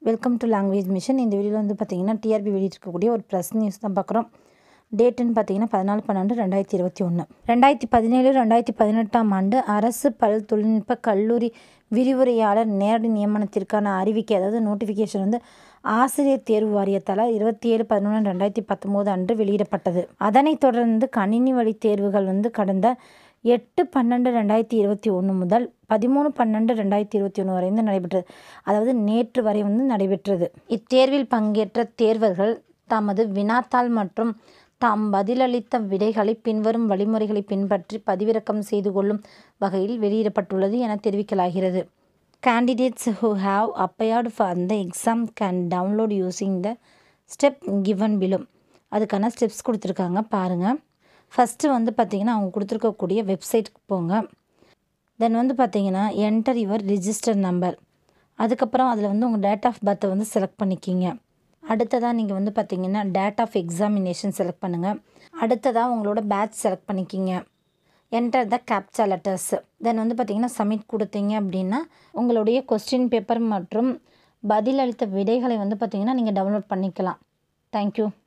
welcome to language mission இந்த வீடியோவில் வந்து பார்த்தீங்கன்னா டிஆர்பி வெளியிட்டிருக்கக்கூடிய ஒரு ப்ரெஸ் நியூஸ் தான் பார்க்குறோம் டேட்டுன்னு பார்த்தீங்கன்னா பதினாலு பன்னெண்டு ரெண்டாயிரத்தி இருபத்தி ஒன்று ரெண்டாயிரத்தி பதினேழு ரெண்டாயிரத்தி பதினெட்டாம் ஆண்டு அரசு பல் தொழில்நுட்ப கல்லூரி விரிவுரையாளர் நேரடி நியமனத்திற்கான அறிவிக்கை அதாவது நோட்டிஃபிகேஷன் வந்து ஆசிரியர் தேர்வு வாரியத்தால் இருபத்தி ஏழு பதினொன்று ரெண்டாயிரத்தி பத்தொம்போது அன்று வெளியிடப்பட்டது அதனைத் தொடர்ந்து கணினி வழி தேர்வுகள் வந்து கடந்த எட்டு பன்னெண்டு ரெண்டாயிரத்தி இருபத்தி ஒன்று முதல் பதிமூணு பன்னெண்டு ரெண்டாயிரத்தி இருபத்தி ஒன்று வரை வந்து நடைபெற்றது அதாவது நேற்று வரை வந்து நடைபெற்றது இத்தேர்வில் பங்கேற்ற தேர்வர்கள் தமது வினாத்தாள் மற்றும் தாம் பதிலளித்த விடைகளை பின்வரும் வழிமுறைகளை பின்பற்றி பதிவிறக்கம் செய்து கொள்ளும் வகையில் வெளியிடப்பட்டுள்ளது என தெரிவிக்கலாகிறது candidates who have appeared for the exam can download using the step given below அதுக்கான ஸ்டெப்ஸ் கொடுத்துருக்காங்க பாருங்கள் ஃபஸ்ட்டு வந்து பார்த்தீங்கன்னா அவங்க கொடுத்துருக்கக்கூடிய வெப்சைட்டுக்கு போங்க தென் வந்து பார்த்தீங்கன்னா என்டர் யுவர் ரிஜிஸ்டர் நம்பர் அதுக்கப்புறம் அதில் வந்து உங்கள் டேட் ஆஃப் பர்த்தை வந்து செலக்ட் பண்ணிக்கிங்க அடுத்ததாக நீங்கள் வந்து பார்த்தீங்கன்னா டேட் ஆஃப் எக்ஸாமினேஷன் செலக்ட் பண்ணுங்கள் அடுத்ததாக உங்களோட பேட்ச் செலக்ட் பண்ணிக்கிங்க enter the captcha letters then வந்து பார்த்தீங்கன்னா சப்மிட் கொடுத்தீங்க அப்படின்னா உங்களுடைய கொஸ்டின் பேப்பர் மற்றும் பதிலளித்த விடைகளை வந்து பார்த்தீங்கன்னா நீங்கள் டவுன்லோட் பண்ணிக்கலாம் தேங்க்யூ